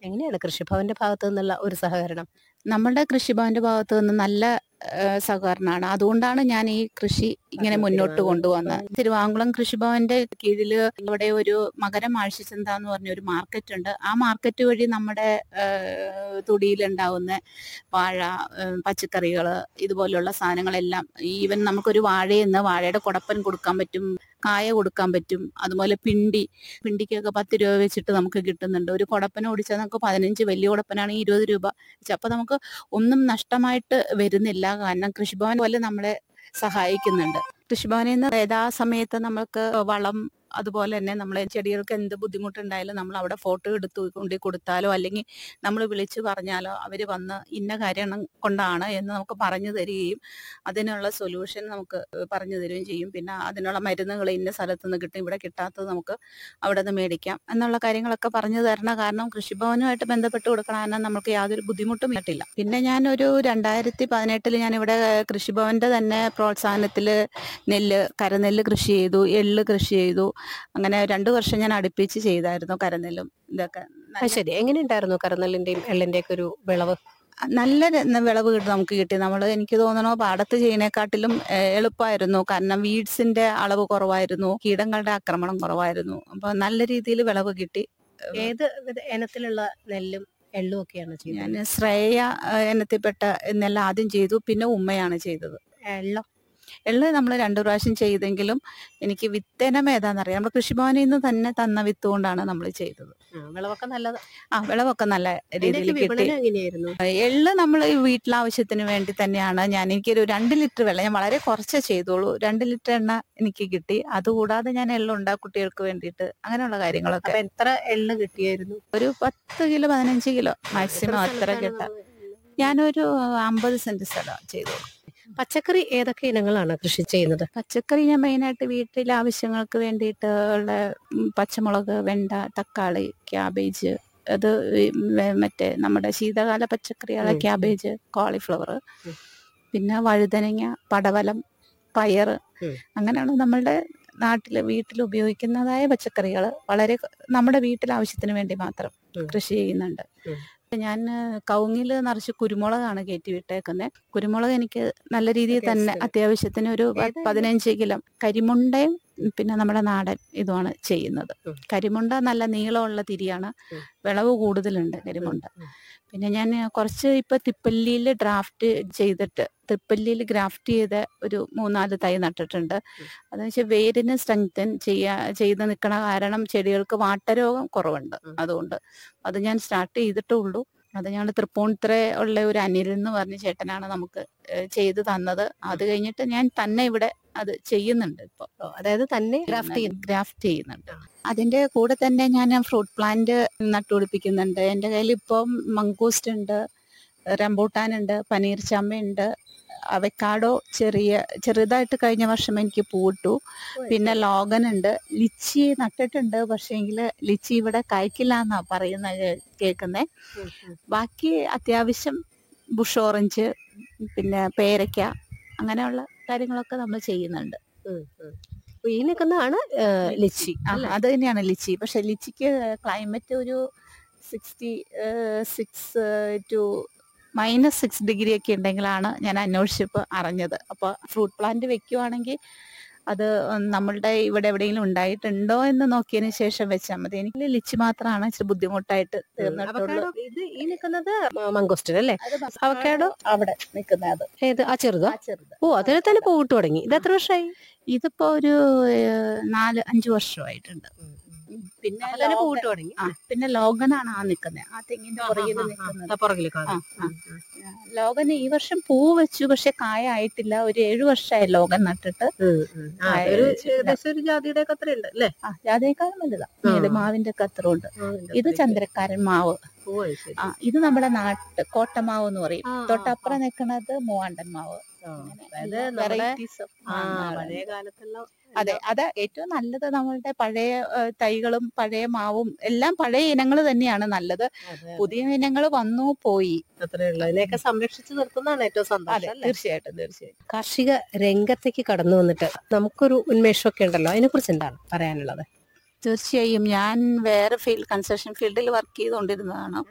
എങ്ങനെയാണ് കൃഷിഭവന്റെ ഭാഗത്തു നിന്നുള്ള ഒരു സഹകരണം നമ്മളുടെ കൃഷിഭവന്റെ ഭാഗത്ത് നിന്ന് നല്ല ഏഹ്, സഹകരണമാണ് അതുകൊണ്ടാണ് ഞാൻ ഈ കൃഷി ഇങ്ങനെ പറഞ്ഞു മുന്നോട്ട് തിരുവാങ്കുളം. കൊണ്ടുവന്നത് തിരുവാങ്കുളം കൃഷിഭവന്റെ കീഴിൽ ഇവിടെ ഒരു മകരം ആഴ്ചച്ചന്ത എന്ന് പറഞ്ഞ ഒരു മാർക്കറ്റ് ഉണ്ട് ആ മാർക്കറ്റ് വഴി നമ്മുടെ ഏഹ്, തൊടിയിലുണ്ടാവുന്ന വാഴ ഏഹ്, പച്ചക്കറികള് ഇതുപോലുള്ള സാധനങ്ങളെല്ലാം ഈവൻ നമുക്കൊരു വാഴയിൽ നിന്ന് വാഴയുടെ കുടപ്പൻ കൊടുക്കാൻ പറ്റും കായ കൊടുക്കാൻ പറ്റും അതുപോലെ പിണ്ടി പിണ്ടിക്കൊക്കെ പത്ത് രൂപ വെച്ചിട്ട് നമുക്ക് കിട്ടുന്നുണ്ട് ഒരു കുടപ്പന ഓടിച്ചാൽ നമുക്ക് പതിനഞ്ച് വലിയ കുടപ്പനാണെങ്കിൽ ഇരുപത് രൂപ വെച്ച് അപ്പൊ നമുക്ക് ഒന്നും നഷ്ടമായിട്ട് വരുന്നില്ല കാരണം കൃഷിഭവൻ പോലെ നമ്മളെ സഹായിക്കുന്നുണ്ട് കൃഷിഭവനിൽ നിന്ന് യഥാസമയത്ത് നമുക്ക് വളം അതുപോലെ തന്നെ നമ്മളെ ചെടികൾക്ക് എന്ത് ബുദ്ധിമുട്ടുണ്ടായാലും നമ്മൾ അവിടെ ഫോട്ടോ എടുത്ത് കൊണ്ടു കൊടുത്താലോ അല്ലെങ്കിൽ നമ്മൾ വിളിച്ചു പറഞ്ഞാലോ അവർ വന്ന് ഇന്ന കാര്യം കൊണ്ടാണ് എന്ന് നമുക്ക് പറഞ്ഞു തരികയും അതിനുള്ള സൊല്യൂഷൻ നമുക്ക് പറഞ്ഞു തരികയും ചെയ്യും പിന്നെ അതിനുള്ള മരുന്നുകൾ ഇന്ന സ്ഥലത്ത് നിന്ന് കിട്ടും ഇവിടെ കിട്ടാത്തത് നമുക്ക് അവിടെ നിന്ന് മേടിക്കാം എന്നുള്ള കാര്യങ്ങളൊക്കെ പറഞ്ഞു തരണം കാരണം കൃഷിഭവനുമായിട്ട് ബന്ധപ്പെട്ട് കൊടുക്കണം കാരണം നമുക്ക് യാതൊരു ബുദ്ധിമുട്ടും ഇട്ടില്ല പിന്നെ ഞാനൊരു രണ്ടായിരത്തി പതിനെട്ടിൽ ഞാനിവിടെ കൃഷിഭവന്റെ തന്നെ പ്രോത്സാഹനത്തിൽ നെല്ല് കരനെല്ല് കൃഷി ചെയ്തു എള്ള് കൃഷി ചെയ്തു അങ്ങനെ രണ്ടു വർഷം ഞാൻ അടുപ്പിച്ച് ചെയ്തായിരുന്നു കരനെല്ലും ഇതൊക്കെ അത് ശരി എങ്ങനെയുണ്ടായിരുന്നു കരനെല്ലിന്റെയും എള്ളിന്റെയും ഒക്കെ ഒരു വിളവ് നല്ല ര- വിളവ് കിട്ടി നമുക്ക് കിട്ടി നമ്മൾ എനിക്ക് തോന്നണു പാടത്ത് ചെയ്യണേക്കാട്ടിലും ഏഹ്, എളുപ്പമായിരുന്നു കാരണം വീഡ്സിന്റെ അളവ് കുറവായിരുന്നു കീടങ്ങളുടെ ആക്രമണം കുറവായിരുന്നു അപ്പൊ നല്ല രീതിയിൽ വിളവ് കിട്ടി ഏത് വിധ- ഇനത്തിലുള്ള നെല്ലും എള്ളും ഒക്കെയാണ് ഞാൻ ചെയ്യുന്നത് ശ്രേയ ഏഹ്, ഇനത്തിൽപ്പെട്ട നെല്ല് ആദ്യം ചെയ്തു പിന്നെ ഉമ്മയാണ് ചെയ്തത് എള്ളം എള്ള് നമ്മൾ രണ്ടു പ്രാവശ്യം ചെയ്തെങ്കിലും എനിക്ക് വിത്തനം ഏതാണെന്നറിയാം നമ്മൾ കൃഷിഭവനിൽ നിന്ന് തന്നെ തന്ന വിത്ത് കൊണ്ടാണ് നമ്മൾ ചെയ്തത് ആ, വിളവൊക്കെ നല്ലത് ആ വിളവൊക്കെ നല്ല രീതിയിൽ അതിന്റെയൊക്കെ കിട്ടി വിപണനം എങ്ങനെയായിരുന്നു എള്ള് നമ്മൾ വീട്ടിലാവശ്യത്തിന് വേണ്ടി തന്നെയാണ് ഞാൻ എനിക്കൊരു രണ്ട് ലിറ്റർ വെള്ളം ഞാൻ വളരെ കുറച്ചേ ചെയ്തോളൂ രണ്ട് ലിറ്റർ എണ്ണ എനിക്ക് കിട്ടി അതുകൂടാതെ ഞാൻ എള്ളുണ്ടാ കുട്ടികൾക്ക് വേണ്ടിയിട്ട് അങ്ങനെയുള്ള കാര്യങ്ങളൊക്കെ അപ്പൊ എത്ര എള്ള് കിട്ടിയായിരുന്നു ഒരു പത്ത് കിലോ പതിനഞ്ച് കിലോ മാക്സിമം എത്ര അത്ര സ്ഥലത്താണ് കിട്ടാം ഉള്ളത്? ഞാനൊരു അമ്പത് സെന്റ് സ്ഥലം ചെയ്തോളൂ പച്ചക്കറി ഏതൊക്കെ ഇനങ്ങളാണ് കൃഷി ചെയ്യുന്നത് പച്ചക്കറി ഞാൻ മെയിനായിട്ട് വീട്ടിലെ ആവശ്യങ്ങൾക്ക് വേണ്ടിയിട്ട് ഉള്ള ഉം, പച്ചമുളക് വെണ്ട തക്കാളി ക്യാബേജ് അത് ഈ മെ- മറ്റേ നമ്മുടെ ശീതകാല പച്ചക്കറികളെ ഉം, ഉം. ക്യാബേജ് കോളിഫ്ലവർ ഉം. പിന്നെ വഴുതനങ്ങ പടവലം പയറ് ഉം. അങ്ങനെയാണ് നമ്മളുടെ നാട്ടിൽ വീട്ടിൽ ഉപയോഗിക്കുന്നതായ പച്ചക്കറികൾ വളരെ ക- നമ്മുടെ വീട്ടിലെ ആവശ്യത്തിന് വേണ്ടി മാത്രം ഉം. കൃഷി ചെയ്യുന്നുണ്ട് ഉം. ഞാൻ കവുങ്ങിൽ നിറച്ച് കുരുമുളകാണ് കയറ്റി വിട്ടേക്കുന്നത് കുരുമുളക് എനിക്ക് നല്ല രീതിയിൽ തന്നെ അത്യാവശ്യത്തിന്. അത്യാവശ്യത്തിന് ഒരു പ- ഏതാ ഇത്? പതിനഞ്ച് കിലോ കരിമുണ്ടയും പിന്നെ നമ്മുടെ നാടൻ ഇതുമാണ് ചെയ്യുന്നത് ഉം. കരിമുണ്ട നല്ല നീളമുള്ള തിരിയാണ് ഉം. വിളവ് കൂടുതലുണ്ട് കരിമുണ്ട ഉം. പിന്നെ ഞാൻ കുറച്ച് ഇപ്പൊ തിപ്പല്ലിയിൽ ഡ്രാഫ്റ്റ് ചെയ്തിട്ട് തിപ്പല്ലിയിൽ ഗ്രാഫ്റ്റ് ചെയ്ത ഒരു മൂന്നാല് തൈ നട്ടിട്ടുണ്ട് ഉം. അതെന്ന് വെച്ചാൽ വേരിന് സ്ട്രെങ്തൻ ചെയ്യാ ചെയ്ത് നിൽക്കണ കാരണം ചെടികൾക്ക് വാട്ടരോഗം കുറവുണ്ട് ഉം. അതുകൊണ്ട് അത് ഞാൻ സ്റ്റാർട്ട് ചെയ്തിട്ടേ ഉള്ളൂ അത് ഞങ്ങൾ തൃപ്പൂണിത്തുറ ഉള്ള ഒരു അനിൽ എന്ന് പറഞ്ഞ ചേട്ടനാണ് നമുക്ക് ഏഹ് ചെയ്ത് തന്നത് അത് കഴിഞ്ഞിട്ട് ഞാൻ തന്നെ ഇവിടെ അത് ചെയ്യുന്നുണ്ട് ഇപ്പൊ ഓ, അതായത് തന്നെ ഗ്രാഫ്റ്റ് ചെയ്യുന്നു ഗ്രാഫ്റ്റ് ചെയ്യുന്നുണ്ട് അതിന്റെ കൂടെ തന്നെ ഞാൻ ഫ്രൂട്ട് പ്ലാന്റ് നട്ടുപിടിപ്പിക്കുന്നുണ്ട് എൻ്റെ കയ്യിൽ ഇപ്പം മംഗൂസ്റ്റ് ഉണ്ട് റംബൂട്ടാൻ ഉണ്ട് പനീർ ചമ്മയുണ്ട് അവക്കാഡോ ചെറിയ ചെറുതായിട്ട് കഴിഞ്ഞ വർഷം എനിക്ക് പൂട്ടു പിന്നെ ലോഗൻ ഉണ്ട് ലിച്ചി നട്ടിട്ടുണ്ട് പക്ഷേങ്കിൽ ലിച്ചി ഇവിടെ കായ്ക്കില്ല എന്നാ പറയുന്നത് കേൾക്കുന്നത് ഉം, ഉം. ബാക്കി അത്യാവശ്യം ബുഷ് ഓറഞ്ച് പിന്നെ പേരയ്ക്ക അങ്ങനെയുള്ള കാര്യങ്ങളൊക്കെ നമ്മൾ ചെയ്യുന്നുണ്ട് ഉം, ഉം. അപ്പൊ ഈ നിൽക്കുന്നതാണ് ഏ, ലിച്ചി ആ, അല്ലേ? അത് തന്നെയാണ് ലിച്ചി പക്ഷെ ലിച്ചിക്ക് ക്ലൈമറ്റ് ഒരു sixty six to minus six degree ഒക്കെ ഉണ്ടെങ്കിലാണ് ഞാൻ അന്വേഷിച്ചപ്പോൾ അറിഞ്ഞത് അപ്പോൾ ഫ്രൂട്ട് പ്ലാന്റ് വെക്കുവാണെങ്കിൽ അത് നമ്മളുടെ ഇവിടെ എവിടെയെങ്കിലും ഉണ്ടായിട്ടുണ്ടോ എന്ന് നോക്കിയതിന് ശേഷം വെച്ചാൽ മതി എനിക്ക് ലിച്ചി മാത്രമാണ് ഇച്ചിരി ബുദ്ധിമുട്ടായിട്ട് തീർന്നിട്ടുള്ളൂ അവക്കാഡോ ഇത് ഈ നിൽക്കുന്നത് മംഗോസ്റ്റൻ അല്ലേ അവക്കാഡോ അവിടെ നിൽക്കുന്നത് ഏത് ആ ചെറുതോ ആ ചെറുത് ഓ അതിൽ തന്നെ പൂവിട്ട് തുടങ്ങി ഇത് എത്ര വർഷമായി ഇതിപ്പോ ഒരു ഏഹ്, നാല് അഞ്ചു വർഷമായിട്ടുണ്ട് പിന്നെ അപ്പൊ തന്നെ ലോഗൻ- പൂവിട്ട് തുടങ്ങി ആ പിന്നെ ലോഗനാണ് ആ നിൽക്കുന്നത് ആ തെങ്ങിന്റെ പുറകിൽ ആ, ആ, നിൽക്കുന്നത് ആ, പുറകില് ആ, കാണാം. ആ. ലോഗന് ഈ വർഷം പൂ വെച്ചു പക്ഷെ കായ ആയിട്ടില്ല ഒരു ഏഴു വർഷമായി ലോഗൻ നട്ടിട്ട് ഉം, ഉം. ആ, കായ ഒരു വെച്ചിട്ടില്ല. ഏകദേശം ഒരു ജാതിയുടെ ഒക്കെ അത്രയുണ്ട് അല്ലേ ആ ജാതേക്കാളും വലുതാ ആ. ഇത് മാവിന്റെ ഒക്കെ അത്ര ഉണ്ട് ആ, ഇതിന്റെ ഇത് അത്രയും. ചന്ദ്രക്കാരൻ മാവ് ഓ, അത് ശരി. ആ ഇത് നമ്മുടെ നാട്ട് കോട്ടമാവ് എന്ന് പറയും ആ, തൊട്ടപ്പുറം നിൽക്കുന്നത് മൂവാണ്ടൻ മാവ് ആ, അങ്ങനെ അതായത് എല്ലാ നമ്മുടെ varieties of ആ, മാങ്ങകളുണ്ട്. പഴയ കാലത്തുള്ള അതെ അത് ഏറ്റവും നല്ലത് നമ്മളുടെ പഴയ ഏഹ്, തൈകളും പഴയ മാവും എല്ലാം പഴയ ഇനങ്ങൾ തന്നെയാണ് നല്ലത് അതെ, പുതിയ ഇനങ്ങൾ വന്നു പോയി അത്രേ ഉള്ളൂ അതിനെയൊക്കെ സംരക്ഷിച്ചു നിർത്തുന്നതാണ് ഏറ്റവും അതെ സന്തോഷം അല്ലേ തീർച്ചയായിട്ടും തീർച്ചയായിട്ടും കാർഷിക രംഗത്തേക്ക് കടന്നു വന്നിട്ട് നമുക്കൊരു ഉന്മേഷമൊക്കെ ഉണ്ടല്ലോ അതിനെ കുറിച്ച് എന്താണ് പറയാനുള്ളത് തീർച്ചയായും ഞാൻ വേറെ ഫീൽഡ് കൺസ്ട്രക്ഷൻ ഫീൽഡിൽ വർക്ക് ചെയ്തുകൊണ്ടിരുന്നതാണ്